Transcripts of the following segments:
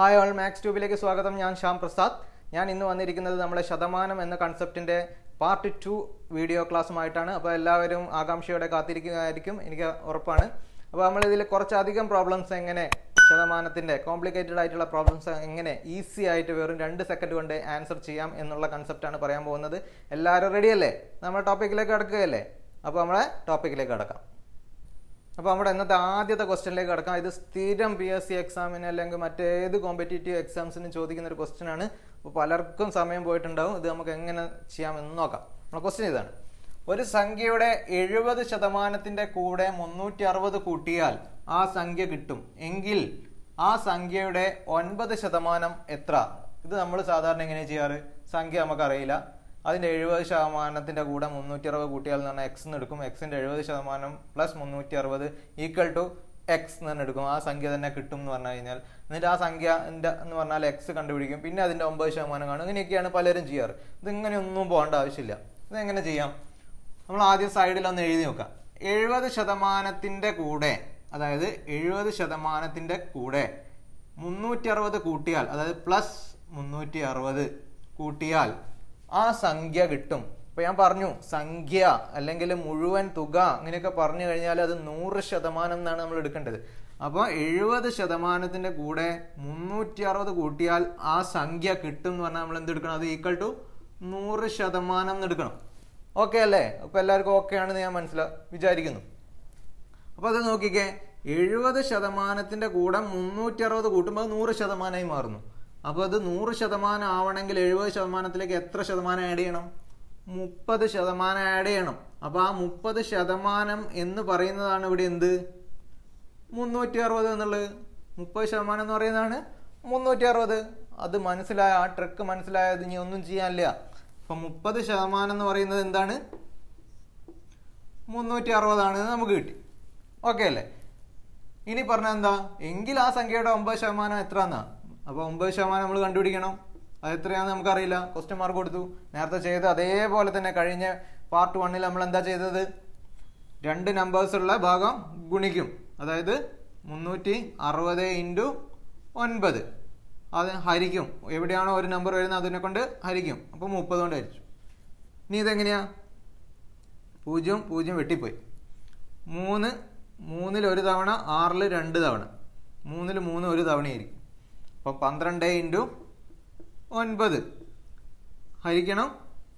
hi all max ട്യൂബിലേക്ക് സ്വാഗതം ഞാൻ ശ്യാം പ്രസാദ് ഞാൻ ഇന്ന് വന്നിരിക്കുന്നത് നമ്മുടെ ശതമാനം എന്ന കൺസെപ്റ്റിന്റെ പാർട്ട് ടു വീഡിയോ ക്ലാസ്സുമായിട്ടാണ് അപ്പോൾ എല്ലാവരും ആകാംക്ഷയോടെ കാത്തിരിക്കുന്നതായിരിക്കും എനിക്ക് ഉറപ്പാണ് അപ്പോൾ നമ്മൾ ഇതിൽ കുറച്ചധികം പ്രോബ്ലംസ് എങ്ങനെ ശതമാനത്തിന്റെ കോംപ്ലിക്കേറ്റഡ് ആയിട്ടുള്ള പ്രോബ്ലംസ് എങ്ങനെ ഈസി ആയിട്ട് വെറും രണ്ട് സെക്കൻഡ് കൊണ്ട് ആൻസർ ചെയ്യാം എന്നുള്ള കൺസെപ്റ്റാണ് പറയാൻ പോകുന്നത് എല്ലാവരും റെഡിയല്ലേ നമ്മൾ ടോപ്പിക്കിലേക്ക് കടക്കുകയല്ലേ അപ്പോൾ നമ്മളെ ടോപ്പിക്കിലേക്ക് കടക്കാം അപ്പോൾ നമ്മുടെ ഇന്നത്തെ ആദ്യത്തെ ക്വസ്റ്റ്യനിലേക്ക് കിടക്കാം ഇത് സ്ഥിരം പി എസ് സി എക്സാമിന് അല്ലെങ്കിൽ മറ്റേത് കോമ്പറ്റേറ്റീവ് എക്സാംസിനും ചോദിക്കുന്ന ഒരു ക്വസ്റ്റ്യൻ ആണ് അപ്പോൾ പലർക്കും സമയം പോയിട്ടുണ്ടാവും ഇത് നമുക്ക് എങ്ങനെ ചെയ്യാമെന്ന് നോക്കാം നമ്മുടെ ക്വസ്റ്റ്യൻ ഇതാണ് ഒരു സംഖ്യയുടെ എഴുപത് ശതമാനത്തിന്റെ കൂടെ മുന്നൂറ്റി അറുപത് കൂട്ടിയാൽ ആ സംഖ്യ കിട്ടും എങ്കിൽ ആ സംഖ്യയുടെ ഒൻപത് ശതമാനം എത്ര ഇത് നമ്മൾ സാധാരണ എങ്ങനെ ചെയ്യാറ് സംഖ്യ നമുക്കറിയില്ല അതിന്റെ എഴുപത് ശതമാനത്തിന്റെ കൂടെ മുന്നൂറ്റി അറുപത് കൂട്ടിയാൽ എന്ന് പറഞ്ഞാൽ എക്സ് എന്ന് എടുക്കും എക്സിന്റെ എഴുപത് ശതമാനം പ്ലസ് മുന്നൂറ്റി അറുപത് ഈക്വൽ ടു എക്സ് എന്ന് തന്നെ എടുക്കും ആ സംഖ്യ തന്നെ കിട്ടും എന്ന് പറഞ്ഞു കഴിഞ്ഞാൽ എന്നിട്ട് ആ സംഖ്യ എന്ന് പറഞ്ഞാൽ എക്സ് കണ്ടുപിടിക്കും പിന്നെ അതിന്റെ ഒമ്പത് ശതമാനം കാണും ഇങ്ങനെയൊക്കെയാണ് പലരും ചെയ്യാറ് ഇത് ഇങ്ങനെയൊന്നും പോകേണ്ട ആവശ്യമില്ല ഇത് എങ്ങനെ ചെയ്യാം നമ്മൾ ആദ്യം സൈഡിൽ ഒന്ന് എഴുതി നോക്കാം എഴുപത് ശതമാനത്തിന്റെ കൂടെ അതായത് എഴുപത് ശതമാനത്തിന്റെ കൂടെ മുന്നൂറ്റി അറുപത് കൂട്ടിയാൽ അതായത് പ്ലസ് മുന്നൂറ്റി അറുപത് കൂട്ടിയാൽ ആ സംഖ്യ കിട്ടും ഇപ്പൊ ഞാൻ പറഞ്ഞു സംഖ്യ അല്ലെങ്കിൽ മുഴുവൻ തുക അങ്ങനെയൊക്കെ പറഞ്ഞു കഴിഞ്ഞാൽ അത് നൂറ് ശതമാനം എന്നാണ് നമ്മൾ എടുക്കേണ്ടത് അപ്പോൾ എഴുപത് ശതമാനത്തിന്റെ കൂടെ മുന്നൂറ്റി അറുപത് കൂട്ടിയാൽ ആ സംഖ്യ കിട്ടും എന്ന് പറഞ്ഞാൽ നമ്മൾ എന്ത് എടുക്കണം അത് ഈക്വൽ ടു നൂറ് ശതമാനം എന്ന് എടുക്കണം ഓക്കെ അല്ലേ അപ്പൊ എല്ലാവർക്കും ഓക്കെ ആണെന്ന് ഞാൻ മനസ്സിലാ വിചാരിക്കുന്നു അപ്പൊ അത് നോക്കിക്കേ എഴുപത് ശതമാനത്തിന്റെ കൂടെ മുന്നൂറ്റി അറുപത് കൂട്ടുമ്പോൾ അത് നൂറ് ശതമാനമായി മാറുന്നു അപ്പൊ അത് നൂറ് ശതമാനം ആവണമെങ്കിൽ എഴുപത് ശതമാനത്തിലേക്ക് എത്ര ശതമാനം ആഡ് ചെയ്യണം മുപ്പത് ശതമാനം ആഡ് ചെയ്യണം അപ്പൊ ആ മുപ്പത് ശതമാനം എന്ന് പറയുന്നതാണ് ഇവിടെ എന്ത് മുന്നൂറ്റി അറുപത് എന്നുള്ളത് മുപ്പത് ശതമാനം എന്ന് പറയുന്നതാണ് മുന്നൂറ്റി അറുപത് അത് മനസ്സിലായ ആ ട്രിക്ക് മനസ്സിലായത് ഇനി ഒന്നും ചെയ്യാനില്ല അപ്പൊ മുപ്പത് ശതമാനം എന്ന് പറയുന്നത് എന്താണ് മുന്നൂറ്റി അറുപതാണ് നമുക്ക് കിട്ടി ഓക്കെ അല്ലേ ഇനി പറഞ്ഞ എന്താ എങ്കിൽ ആ സംഖ്യയുടെ ഒമ്പത് ശതമാനം എത്ര എന്നാ അപ്പൊ ഒമ്പത് ശതമാനം നമ്മൾ കണ്ടുപിടിക്കണം അത് എത്രയാണെന്ന് നമുക്കറിയില്ല ക്വസ്റ്റ്യൻ മാർക്ക് കൊടുത്തു നേരത്തെ ചെയ്ത് അതേപോലെ തന്നെ കഴിഞ്ഞ പാർട്ട് വണ്ണിൽ നമ്മൾ എന്താ ചെയ്തത് രണ്ട് നമ്പേഴ്സ് ഉള്ള ഭാഗം ഗുണിക്കും അതായത് മുന്നൂറ്റി അറുപത് ഇൻറ്റു ഒൻപത് അത് ഹരിക്കും എവിടെയാണോ ഒരു നമ്പർ വരുന്നത് അതിനെ കൊണ്ട് ഹരിക്കും അപ്പോൾ മുപ്പത് കൊണ്ട് ഹരിച്ചു ഇനി ഇതെങ്ങനെയാ പൂജ്യം പൂജ്യം വെട്ടിപ്പോയി മൂന്ന് മൂന്നിൽ ഒരു തവണ ആറിൽ രണ്ട് തവണ മൂന്നിൽ മൂന്ന് ഒരു തവണയായിരിക്കും അപ്പോൾ പന്ത്രണ്ട് ഇൻറ്റു ഒൻപത് ഹരിക്കണം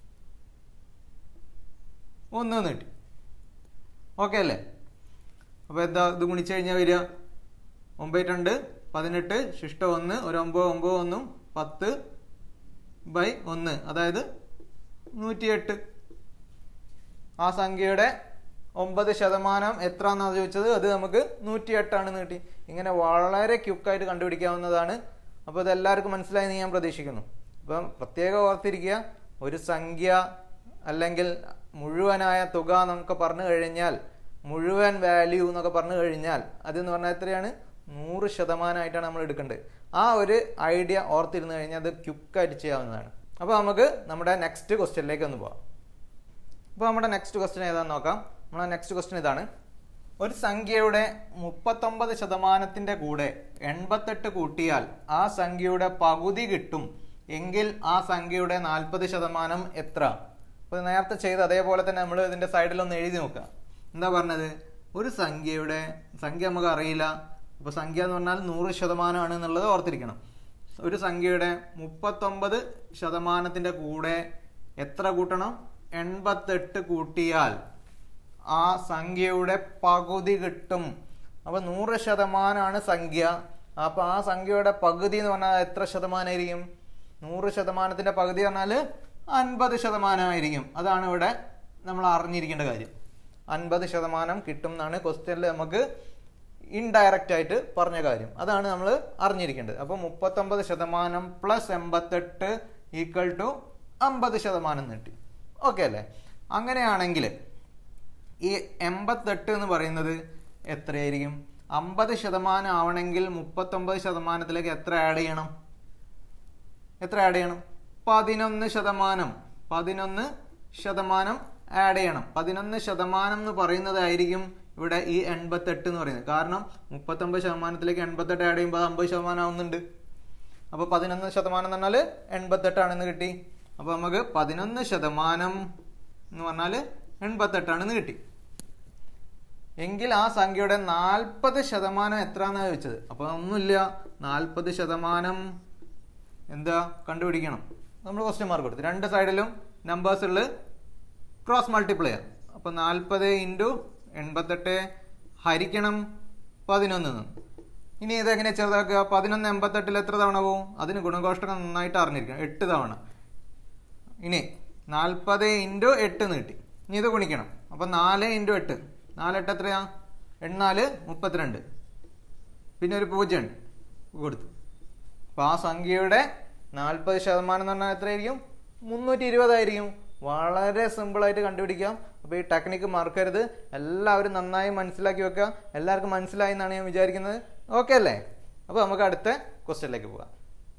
ഒന്ന് കിട്ടി ഓക്കെ അല്ലേ അപ്പോൾ എന്താ ഇത് ഗുണിച്ചു കഴിഞ്ഞാൽ വരിക ഒമ്പത് രണ്ട് പതിനെട്ട് ശിഷ്ട ഒന്ന് ഒരു ഒമ്പത് ഒമ്പത് ഒന്നും പത്ത് ബൈ ഒന്ന് അതായത് നൂറ്റിയെട്ട് ആ സംഖ്യയുടെ ഒമ്പത് ശതമാനം എത്ര എന്നാണ് ചോദിച്ചത് അത് നമുക്ക് നൂറ്റി എട്ടാണെന്ന് കിട്ടി ഇങ്ങനെ വളരെ ക്യുക്കായിട്ട് കണ്ടുപിടിക്കാവുന്നതാണ് അപ്പോൾ ഇത് എല്ലാവർക്കും മനസ്സിലായെന്ന് ഞാൻ പ്രതീക്ഷിക്കുന്നു അപ്പം പ്രത്യേകം ഓർത്തിരിക്കുക ഒരു സംഖ്യ അല്ലെങ്കിൽ മുഴുവനായ തുക നമുക്ക് പറഞ്ഞു കഴിഞ്ഞാൽ മുഴുവൻ വാല്യൂ എന്നൊക്കെ പറഞ്ഞു കഴിഞ്ഞാൽ അതെന്ന് പറഞ്ഞാൽ എത്രയാണ് നൂറ് ശതമാനമായിട്ടാണ് നമ്മൾ എടുക്കേണ്ടത് ആ ഒരു ഐഡിയ ഓർത്തിരുന്ന് കഴിഞ്ഞാൽ അത് ക്യുക്കായിട്ട് ചെയ്യാവുന്നതാണ് അപ്പോൾ നമുക്ക് നമ്മുടെ നെക്സ്റ്റ് ക്വസ്റ്റ്യനിലേക്ക് ഒന്ന് പോവാം അപ്പോൾ നമ്മുടെ നെക്സ്റ്റ് ക്വസ്റ്റ്യൻ ഏതാണെന്ന് നോക്കാം നമ്മുടെ നെക്സ്റ്റ് ക്വസ്റ്റ്യൻ ഇതാണ് ഒരു സംഖ്യയുടെ മുപ്പത്തൊമ്പത് ശതമാനത്തിന്റെ കൂടെ എൺപത്തെട്ട് കൂട്ടിയാൽ ആ സംഖ്യയുടെ പകുതി കിട്ടും എങ്കിൽ ആ സംഖ്യയുടെ നാൽപ്പത് ശതമാനം എത്ര അപ്പോൾ നേരത്തെ ചെയ്ത് അതേപോലെ തന്നെ നമ്മൾ ഇതിന്റെ സൈഡിൽ ഒന്ന് എഴുതി നോക്കുക എന്താ പറഞ്ഞത് ഒരു സംഖ്യയുടെ സംഖ്യ നമുക്ക് അറിയില്ല അപ്പോൾ സംഖ്യ എന്ന് പറഞ്ഞാൽ നൂറ് ശതമാനമാണ് എന്നുള്ളത് ഓർത്തിരിക്കണം ഒരു സംഖ്യയുടെ മുപ്പത്തൊമ്പത് ശതമാനത്തിന്റെ കൂടെ എത്ര കൂട്ടണം എൺപത്തെട്ട് കൂട്ടിയാൽ ആ സംഖ്യയുടെ പകുതി കിട്ടും അപ്പൊ നൂറ് ശതമാനമാണ് സംഖ്യ അപ്പൊ ആ സംഖ്യയുടെ പകുതി എന്ന് പറഞ്ഞാൽ എത്ര ശതമാനമായിരിക്കും നൂറ് ശതമാനത്തിന്റെ പകുതി പറഞ്ഞാൽ അൻപത് ശതമാനമായിരിക്കും അതാണ് ഇവിടെ നമ്മൾ അറിഞ്ഞിരിക്കേണ്ട കാര്യം അൻപത് ശതമാനം കിട്ടും എന്നാണ് ക്വസ്റ്റ്യനിൽ നമുക്ക് ഇൻഡയറക്റ്റ് ആയിട്ട് പറഞ്ഞ കാര്യം അതാണ് നമ്മൾ അറിഞ്ഞിരിക്കേണ്ടത് അപ്പൊ മുപ്പത്തൊമ്പത് ശതമാനം പ്ലസ് എൺപത്തെട്ട് ഈക്വൽ ടു അമ്പത് ശതമാനം കിട്ടി ഓക്കെ അല്ലേ അങ്ങനെയാണെങ്കിൽ ഈ എൺപത്തെട്ട് എന്ന് പറയുന്നത് എത്രയായിരിക്കും അമ്പത് ശതമാനം ആവണമെങ്കിൽ മുപ്പത്തൊമ്പത് ശതമാനത്തിലേക്ക് എത്ര ആഡ് ചെയ്യണം എത്ര ആഡ് ചെയ്യണം പതിനൊന്ന് ശതമാനം പതിനൊന്ന് ശതമാനം ആഡ് ചെയ്യണം പതിനൊന്ന് ശതമാനം എന്ന് പറയുന്നതായിരിക്കും ഇവിടെ ഈ എൺപത്തെട്ട് എന്ന് പറയുന്നത് കാരണം മുപ്പത്തൊമ്പത് ശതമാനത്തിലേക്ക് എൺപത്തെട്ട് ആഡ് ചെയ്യുമ്പോൾ അത് അമ്പത് ശതമാനം ആവുന്നുണ്ട് അപ്പോൾ പതിനൊന്ന് ശതമാനം എന്ന് പറഞ്ഞാൽ എൺപത്തെട്ടാണെന്ന് കിട്ടി അപ്പോൾ നമുക്ക് പതിനൊന്ന് ശതമാനം എന്ന് പറഞ്ഞാൽ എൺപത്തെട്ടാണെന്ന് കിട്ടി എങ്കിൽ ആ സംഖ്യയുടെ നാൽപ്പത് ശതമാനം എത്രയാണെന്ന് ചോദിച്ചത് അപ്പോൾ ഒന്നുമില്ല നാൽപ്പത് ശതമാനം എന്താ കണ്ടുപിടിക്കണം നമ്മൾ ക്വസ്റ്റ്യൻ മാർക്ക് കൊടുത്തു രണ്ട് സൈഡിലും നമ്പേഴ്സ് ഉള്ള ക്രോസ് മൾട്ടിപ്ലയർ അപ്പോൾ നാൽപ്പത് ഇൻറ്റു എൺപത്തെട്ട് ഹരിക്കണം പതിനൊന്ന് ഇനി ഇതെങ്ങനെ ചെറുതാക്കുക പതിനൊന്ന് എൺപത്തെട്ടിൽ എത്ര തവണ പോവും അതിന് ഗുണകോഷ്ടകം നന്നായിട്ട് അറിഞ്ഞിരിക്കണം എട്ട് തവണ ഇനി നാൽപ്പത് ഇൻറ്റു എട്ട് നീട്ടി ഇനി ഇത് ഗുണിക്കണം അപ്പം നാല് ഇൻറ്റു എട്ട് നാല് എട്ട് എത്രയാ എണ്ണാല് മുപ്പത്തിരണ്ട് പിന്നെ ഒരു പൂജ്യം ഉണ്ട് കൊടുത്തു അപ്പോൾ ആ സംഖ്യയുടെ നാൽപ്പത് ശതമാനം എന്ന് പറഞ്ഞാൽ എത്രയായിരിക്കും മുന്നൂറ്റി ഇരുപതായിരിക്കും വളരെ സിമ്പിളായിട്ട് കണ്ടുപിടിക്കാം അപ്പോൾ ഈ ടെക്നിക്ക് മറക്കരുത് എല്ലാവരും നന്നായി മനസ്സിലാക്കി വെക്കുക എല്ലാവർക്കും മനസ്സിലായി എന്നാണ് ഞാൻ വിചാരിക്കുന്നത് ഓക്കെ അല്ലേ അപ്പോൾ നമുക്ക് അടുത്ത ക്വസ്റ്റ്യനിലേക്ക് പോകാം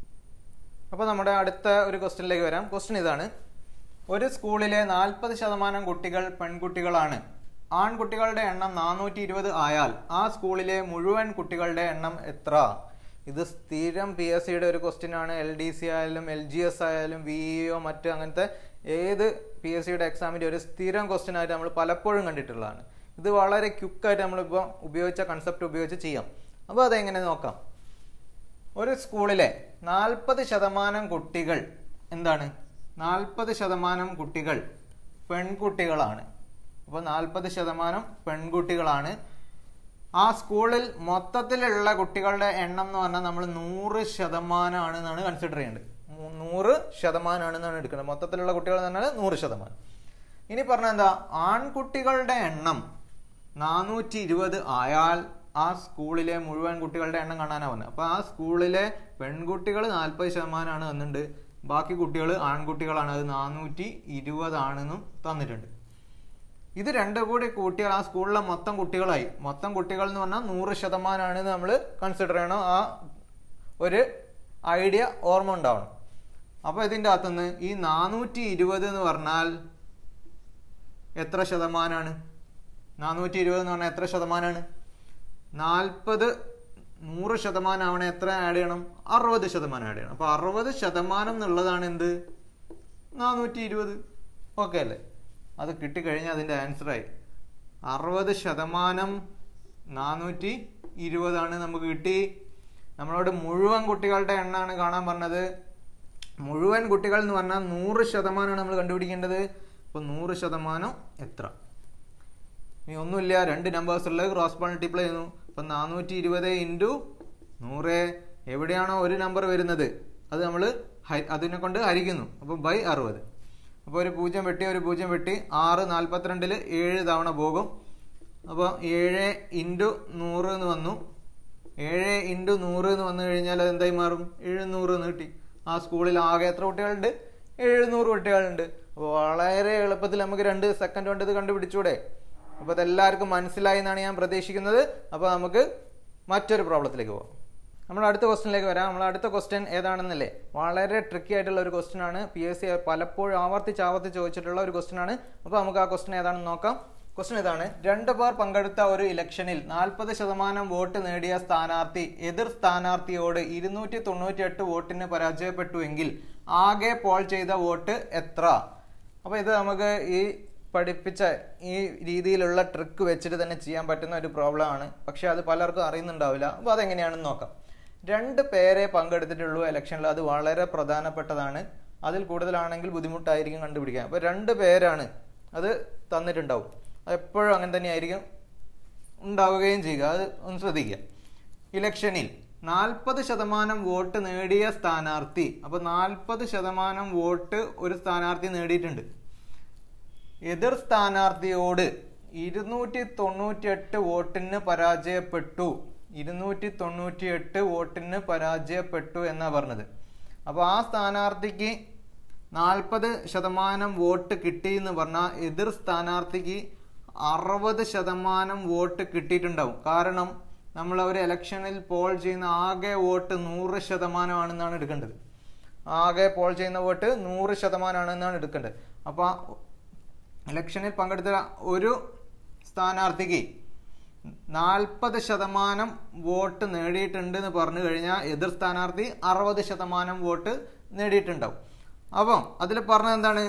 അപ്പോൾ നമ്മുടെ അടുത്ത ഒരു ക്വസ്റ്റ്യനിലേക്ക് വരാം ക്വസ്റ്റ്യൻ ഇതാണ് ഒരു സ്കൂളിലെ നാൽപ്പത് ശതമാനം കുട്ടികൾ പെൺകുട്ടികളാണ് ആൺകുട്ടികളുടെ എണ്ണം നാനൂറ്റി ഇരുപത് ആയാൽ ആ സ്കൂളിലെ മുഴുവൻ കുട്ടികളുടെ എണ്ണം എത്ര ഇത് സ്ഥിരം പി എസ് സിയുടെ ഒരു ക്വസ്റ്റ്യൻ ആണ് എൽ ഡി സി ആയാലും എൽ ജി എസ് ആയാലും വി ഇഒ മറ്റ് അങ്ങനത്തെ ഏത് പി എസ് സിയുടെ എക്സാമിൻ്റെ ഒരു സ്ഥിരം ക്വസ്റ്റ്യൻ ആയിട്ട് നമ്മൾ പലപ്പോഴും കണ്ടിട്ടുള്ളതാണ് ഇത് വളരെ ക്വിക്കായിട്ട് നമ്മളിപ്പോൾ ഉപയോഗിച്ച കൺസെപ്റ്റ് ഉപയോഗിച്ച് ചെയ്യാം അപ്പോൾ അതെങ്ങനെ നോക്കാം ഒരു സ്കൂളിലെ നാൽപ്പത് ശതമാനം കുട്ടികൾ എന്താണ് നാൽപ്പത് ശതമാനം കുട്ടികൾ പെൺകുട്ടികളാണ് അപ്പോൾ നാൽപ്പത് ശതമാനം പെൺകുട്ടികളാണ് ആ സ്കൂളിൽ മൊത്തത്തിലുള്ള കുട്ടികളുടെ എണ്ണം എന്ന് പറഞ്ഞാൽ നമ്മൾ നൂറ് ശതമാനമാണ് എന്നാണ് കൺസിഡർ ചെയ്യേണ്ടത് മൂ- നൂറ് ശതമാനമാണ് എന്നാണ് എടുക്കേണ്ടത് മൊത്തത്തിലുള്ള കുട്ടികൾ എന്ന് പറഞ്ഞാൽ നൂറ് ശതമാനം ഇനി പറഞ്ഞ എന്താ ആൺകുട്ടികളുടെ എണ്ണം നാനൂറ്റി ഇരുപത് ആയാൽ ആ സ്കൂളിലെ മുഴുവൻ കുട്ടികളുടെ എണ്ണം കാണാനാണ് വന്നത് അപ്പൊ ആ സ്കൂളിലെ പെൺകുട്ടികൾ നാൽപ്പത് ശതമാനമാണ് വന്നിട്ടുണ്ട് ബാക്കി കുട്ടികൾ ആൺകുട്ടികളാണ് അത് നാനൂറ്റി ഇരുപതാണെന്നും തന്നിട്ടുണ്ട് ഇത് രണ്ടും കൂടി കൂട്ടിയാൽ ആ സ്കൂളിലെ മൊത്തം കുട്ടികളായി മൊത്തം കുട്ടികൾ എന്ന് പറഞ്ഞാൽ നൂറ് ശതമാനമാണ് നമ്മൾ കൺസിഡർ ചെയ്യണം ആ ഒരു ഐഡിയ ഓർമ്മ ഉണ്ടാവണം അപ്പൊ ഇതിന്റെ അകത്തുനിന്ന് ഈ നാനൂറ്റി ഇരുപത് എന്ന് പറഞ്ഞാൽ എത്ര ശതമാനമാണ് നാനൂറ്റി ഇരുപത് എന്ന് പറഞ്ഞാൽ എത്ര ശതമാനമാണ് നാൽപ്പത് നൂറ് ശതമാനം ആവണേ എത്ര ആഡ് ചെയ്യണം അറുപത് ശതമാനം ആഡ് ചെയ്യണം അപ്പൊ അറുപത് ശതമാനം എന്നുള്ളതാണ് എന്ത് നാനൂറ്റി ഇരുപത് ഓക്കെ അല്ലേ അത് കിട്ടിക്കഴിഞ്ഞാൽ അതിന്റെ ആൻസറായി അറുപത് ശതമാനം നാനൂറ്റി ഇരുപതാണ് നമുക്ക് കിട്ടി നമ്മളോട് മുഴുവൻ കുട്ടികളുടെ എണ്ണമാണ് കാണാൻ പറഞ്ഞത് മുഴുവൻ കുട്ടികൾ എന്ന് പറഞ്ഞാൽ നൂറ് ശതമാനമാണ് നമ്മൾ കണ്ടുപിടിക്കേണ്ടത് അപ്പൊ നൂറ് ശതമാനം എത്ര ഇനി ഒന്നുമില്ല രണ്ട് നമ്പേഴ്സ് ഉള്ളത് ക്രോസ് മൾട്ടിപ്ലൈ ചെയ്യുന്നു അപ്പൊ നാനൂറ്റി ഇരുപത് ഇൻറ്റു നൂറ് എവിടെയാണോ ഒരു നമ്പർ വരുന്നത് അത് നമ്മൾ അതിനെ കൊണ്ട് ഹരിക്കുന്നു അപ്പൊ ബൈ അറുപത് അപ്പോൾ ഒരു പൂജ്യം വെട്ടി ഒരു പൂജ്യം വെട്ടി ആറ് നാൽപ്പത്തിരണ്ടില് ഏഴ് തവണ പോകും അപ്പോൾ ഏഴ് ഇൻറ്റു നൂറ് എന്ന് വന്നു ഏഴ് ഇൻറ്റു നൂറ് എന്ന് വന്നു കഴിഞ്ഞാൽ അത് എന്തായി മാറും എഴുന്നൂറ് എന്ന് കിട്ടി ആ സ്കൂളിൽ ആകെ എത്ര കുട്ടികളുണ്ട് എഴുന്നൂറ് കുട്ടികളുണ്ട് അപ്പോൾ വളരെ എളുപ്പത്തിൽ നമുക്ക് രണ്ട് സെക്കൻഡ് കൊണ്ട് ഇത് കണ്ടുപിടിച്ചൂടെ അപ്പോൾ അതെല്ലാവർക്കും മനസ്സിലായി എന്നാണ് ഞാൻ പ്രതീക്ഷിക്കുന്നത് അപ്പോൾ നമുക്ക് മറ്റൊരു പ്രോബ്ലത്തിലേക്ക് പോകാം നമ്മൾ അടുത്ത ക്വസ്റ്റ്യനിലേക്ക് വരാം നമ്മൾ അടുത്ത ക്വസ്റ്റ്യൻ ഏതാണെന്നല്ലേ വളരെ ട്രിക്കി ആയിട്ടുള്ള ഒരു ക്വസ്റ്റ്യൻ ആണ് പി എസ് സി പലപ്പോഴും ആവർത്തിച്ച് ആവർത്തിച്ച് ചോദിച്ചിട്ടുള്ള ഒരു ക്വസ്റ്റ്യൻ ആണ് അപ്പോൾ നമുക്ക് ആ ക്വസ്റ്റ്യൻ ഏതാണെന്ന് നോക്കാം ക്വസ്റ്റ്യൻ ഇതാണ് രണ്ടു പേർ പങ്കെടുത്ത ഒരു ഇലക്ഷനിൽ നാൽപ്പത് ശതമാനം വോട്ട് നേടിയ സ്ഥാനാർത്ഥി എതിർ സ്ഥാനാർത്ഥിയോട് ഇരുന്നൂറ്റി തൊണ്ണൂറ്റി എട്ട് വോട്ടിന് പരാജയപ്പെട്ടുവെങ്കിൽ ആകെ പോൾ ചെയ്ത വോട്ട് എത്ര അപ്പൊ ഇത് നമുക്ക് ഈ പഠിപ്പിച്ച ഈ രീതിയിലുള്ള ട്രിക്ക് വെച്ചിട്ട് തന്നെ ചെയ്യാൻ പറ്റുന്ന ഒരു പ്രോബ്ലം ആണ് പക്ഷെ അത് പലർക്കും അറിയുന്നുണ്ടാവില്ല അപ്പോൾ അതെങ്ങനെയാണെന്ന് നോക്കാം രണ്ട് പേരെ പങ്കെടുത്തിട്ടുള്ളൂ ഇലക്ഷനിൽ അത് വളരെ പ്രധാനപ്പെട്ടതാണ് അതിൽ കൂടുതലാണെങ്കിൽ ബുദ്ധിമുട്ടായിരിക്കും കണ്ടുപിടിക്കാൻ അപ്പോൾ രണ്ട് പേരാണ് അത് തന്നിട്ടുണ്ടാവും അത് എപ്പോഴും അങ്ങനെ തന്നെയായിരിക്കും ഉണ്ടാവുകയും ചെയ്യുക അത് ഒന്ന് ശ്രദ്ധിക്കുക ഇലക്ഷനിൽ നാൽപ്പത് ശതമാനം വോട്ട് നേടിയ സ്ഥാനാർത്ഥി അപ്പൊ നാൽപ്പത് ശതമാനം വോട്ട് ഒരു സ്ഥാനാർത്ഥി നേടിയിട്ടുണ്ട് എതിർ സ്ഥാനാർത്ഥിയോട് ഇരുന്നൂറ്റി തൊണ്ണൂറ്റി എട്ട് വോട്ടിന് പരാജയപ്പെട്ടു ഇരുന്നൂറ്റി തൊണ്ണൂറ്റി എട്ട് വോട്ടിന് പരാജയപ്പെട്ടു എന്നാ പറഞ്ഞത് അപ്പൊ ആ സ്ഥാനാർത്ഥിക്ക് നാൽപ്പത് ശതമാനം വോട്ട് കിട്ടി എന്ന് പറഞ്ഞാൽ എതിർ സ്ഥാനാർത്ഥിക്ക് അറുപത് ശതമാനം വോട്ട് കിട്ടിയിട്ടുണ്ടാവും കാരണം നമ്മൾ ഒരു ഇലക്ഷനിൽ പോൾ ചെയ്യുന്ന ആകെ വോട്ട് നൂറ് ശതമാനമാണെന്നാണ് എടുക്കേണ്ടത് ആകെ പോൾ ചെയ്യുന്ന വോട്ട് നൂറ് ശതമാനമാണെന്നാണ് എടുക്കേണ്ടത് അപ്പൊ ഇലക്ഷനിൽ പങ്കെടുത്ത ഒരു സ്ഥാനാർത്ഥിക്ക് നാൽപ്പത് ശതമാനം വോട്ട് നേടിയിട്ടുണ്ട് എന്ന് പറഞ്ഞു കഴിഞ്ഞാൽ എതിർ സ്ഥാനാർത്ഥി അറുപത് ശതമാനം വോട്ട് നേടിയിട്ടുണ്ടാവും അപ്പം അതിൽ പറഞ്ഞത് എന്താണ്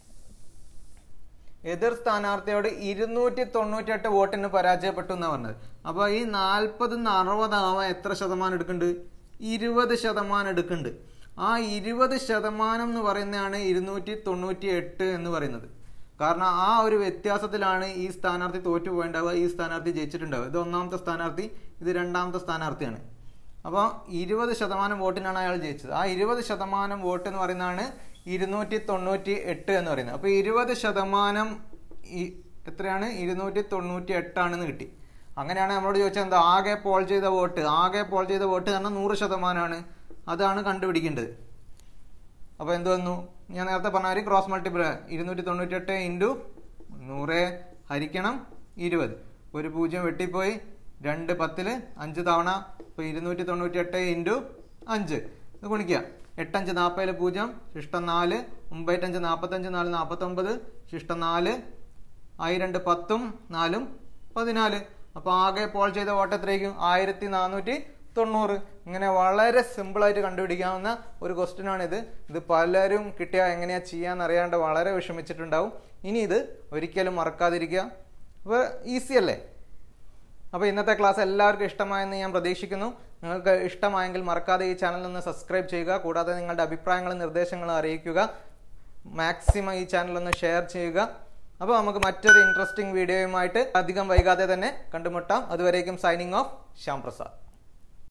എതിർ സ്ഥാനാർത്ഥിയോട് ഇരുന്നൂറ്റി തൊണ്ണൂറ്റെട്ട് വോട്ടിന് പരാജയപ്പെട്ടു എന്നാ പറഞ്ഞത് അപ്പൊ ഈ നാൽപ്പത് അറുപതാവാൻ എത്ര ശതമാനം എടുക്കുന്നുണ്ട് ഇരുപത് ശതമാനം എടുക്കുന്നുണ്ട് ആ ഇരുപത് ശതമാനം എന്ന് പറയുന്നതാണ് ഇരുന്നൂറ്റി തൊണ്ണൂറ്റി എട്ട് എന്ന് പറയുന്നത് കാരണം ആ ഒരു വ്യത്യാസത്തിലാണ് ഈ സ്ഥാനാർത്ഥി തോറ്റു പോയിണ്ടാവുക ഈ സ്ഥാനാർത്ഥി ജയിച്ചിട്ടുണ്ടാവുക ഇത് ഒന്നാമത്തെ സ്ഥാനാർത്ഥി ഇത് രണ്ടാമത്തെ സ്ഥാനാർത്ഥിയാണ് അപ്പോൾ ഇരുപത് ശതമാനം വോട്ടിനാണ് അയാൾ ജയിച്ചത് ആ ഇരുപത് ശതമാനം വോട്ട് എന്ന് പറയുന്നതാണ് ഇരുന്നൂറ്റി തൊണ്ണൂറ്റി എട്ട് എന്ന് പറയുന്നത് അപ്പോൾ ഇരുപത് ശതമാനം ഈ എത്രയാണ് ഇരുന്നൂറ്റി തൊണ്ണൂറ്റി എട്ടാണെന്ന് കിട്ടി അങ്ങനെയാണ് നമ്മളോട് ചോദിച്ചത് എന്താ ആകെ പോൾ ചെയ്ത വോട്ട് ആകെ പോൾ ചെയ്ത വോട്ട് കാരണം നൂറ് ശതമാനമാണ് അതാണ് കണ്ടുപിടിക്കേണ്ടത് അപ്പോൾ എന്ത് വന്നു ഞാൻ നേരത്തെ പറഞ്ഞ ഒരു ക്രോസ് മൾട്ടിപ്പിൾ ഇരുന്നൂറ്റി തൊണ്ണൂറ്റി എട്ട് ഇൻറ്റു നൂറ് ഹരിക്കണം ഇരുപത് ഒരു പൂജ്യം വെട്ടിപ്പോയി രണ്ട് പത്തില് അഞ്ച് തവണ ഇപ്പോൾ ഇരുന്നൂറ്റി തൊണ്ണൂറ്റി എട്ട് ഇൻറ്റു അഞ്ച് ഇത് ഗുണിക്കുക എട്ടഞ്ച് നാൽപ്പതിൽ പൂജ്യം ശിഷ്ടം നാല് ഒമ്പറ്റഞ്ച് നാൽപ്പത്തഞ്ച് നാല് നാൽപ്പത്തൊമ്പത് ശിഷ്ടം നാല് ആയി രണ്ട് പത്തും നാലും പതിനാല് അപ്പോൾ ആകെ പോൾ ചെയ്ത വോട്ട് എത്രയായിരിക്കും ആയിരത്തി നാനൂറ്റി തൊണ്ണൂറ് ഇങ്ങനെ വളരെ സിമ്പിളായിട്ട് കണ്ടുപിടിക്കാവുന്ന ഒരു ക്വസ്റ്റ്യൻ ആണിത് ഇത് പലരും കിട്ടിയാൽ എങ്ങനെയാ ചെയ്യാന്ന് അറിയാണ്ട് വളരെ വിഷമിച്ചിട്ടുണ്ടാവും ഇനി ഇത് ഒരിക്കലും മറക്കാതിരിക്കുക അപ്പോൾ ഈസി അല്ലേ അപ്പോൾ ഇന്നത്തെ ക്ലാസ് എല്ലാവർക്കും ഇഷ്ടമായെന്ന് ഞാൻ പ്രതീക്ഷിക്കുന്നു നിങ്ങൾക്ക് ഇഷ്ടമായെങ്കിൽ മറക്കാതെ ഈ ചാനൽ ഒന്ന് സബ്സ്ക്രൈബ് ചെയ്യുക കൂടാതെ നിങ്ങളുടെ അഭിപ്രായങ്ങളും നിർദ്ദേശങ്ങളും അറിയിക്കുക മാക്സിമം ഈ ചാനൽ ഒന്ന് ഷെയർ ചെയ്യുക അപ്പോൾ നമുക്ക് മറ്റൊരു ഇൻട്രസ്റ്റിംഗ് വീഡിയോയുമായിട്ട് അധികം വൈകാതെ തന്നെ കണ്ടുമുട്ടാം അതുവരേക്കും സൈനിങ് ഓഫ് ശ്യാം പ്രസാദ്